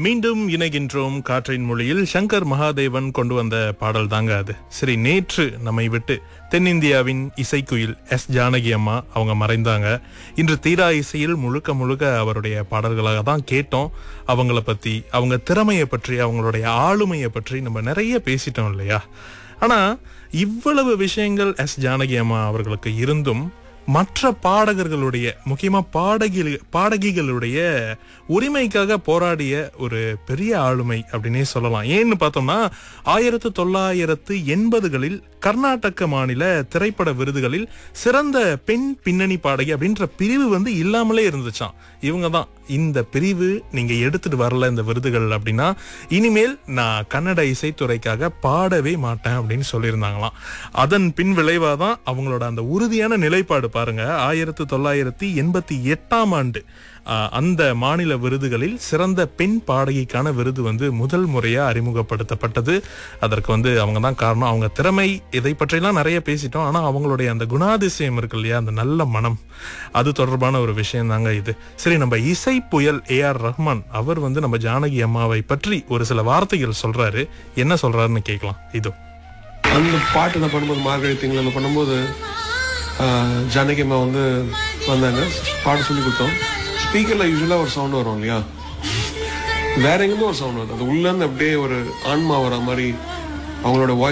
மீண்டும் இணைகின்றோம் காற்றின் மொழியில் சங்கர் மகாதேவன் கொண்டு வந்த பாடல் தாங்க அது சரி நேற்று நம்மை விட்டு தென்னிந்தியாவின் இசைக்குயில் எஸ் ஜானகி அம்மா அவங்க மறைந்தாங்க இன்று தீரா இசையில் முழுக்க முழுக்க அவருடைய பாடல்களாக தான் கேட்டோம் அவங்கள பத்தி அவங்க திறமையை பற்றி அவங்களுடைய ஆளுமையை பற்றி நம்ம நிறைய பேசிட்டோம் இல்லையா ஆனா இவ்வளவு விஷயங்கள் எஸ் ஜானகி அம்மா அவர்களுக்கு இருந்தும் மற்ற பாடகர்களுடைய முக்கியமா பாடகி பாடகிகளுடைய உரிமைக்காக போராடிய ஒரு பெரிய ஆளுமை அப்படின்னே சொல்லலாம் ஏன்னு பார்த்தோம்னா ஆயிரத்து தொள்ளாயிரத்து எண்பதுகளில் கர்நாடக மாநில திரைப்பட விருதுகளில் சிறந்த பெண் பின்னணி பாடகி அப்படின்ற பிரிவு வந்து இல்லாமலே இருந்துச்சாம் இவங்க தான் இந்த பிரிவு நீங்க எடுத்துட்டு வரல இந்த விருதுகள் அப்படின்னா இனிமேல் நான் கன்னட இசைத்துறைக்காக பாடவே மாட்டேன் அப்படின்னு சொல்லியிருந்தாங்களாம் அதன் பின் விளைவாக தான் அவங்களோட அந்த உறுதியான நிலைப்பாடு பாருங்க ஆயிரத்து தொள்ளாயிரத்தி எண்பத்தி எட்டாம் ஆண்டு ஆஹ், அந்த மாநில விருதுகளில் சிறந்த பெண் பாடகிக்கான விருது வந்து முதல் முறையா அறிமுகப்படுத்தப்பட்டது அதற்கு வந்து அவங்க தான் காரணம் அவங்க திறமை இதை பற்றிலாம் நிறைய பேசிட்டோம் ஆனா அவங்களுடைய அந்த குணாதிசயம் இருக்கு இல்லையா அந்த நல்ல மனம் அது தொடர்பான ஒரு விஷயம் தாங்க இது சரி நம்ம இசை புயல் ஏ ஆர் ரஹ்மான் அவர் வந்து நம்ம ஜானகி அம்மாவை பற்றி ஒரு சில வார்த்தைகள் சொல்றாரு என்ன சொல்றாருன்னு கேட்கலாம் இதோ அந்த பாட்டு நான் பண்ணும்போது மார்கழி திங்களில் பண்ணும்போது ஆஹ், ஜானகி அம்மா வந்து வந்தாங்க பாட்டு சொல்லி கொடுத்தோம் ஸ்பீக்கரில் யூஸ்வலாக ஒரு சவுண்ட் வரும் இல்லையா வேற எங்கேருந்து ஒரு சவுண்ட் வருது அது உள்ளேருந்து அப்படியே ஒரு ஆன்மா வர மாதிரி அவங்களோட வாய்ஸ்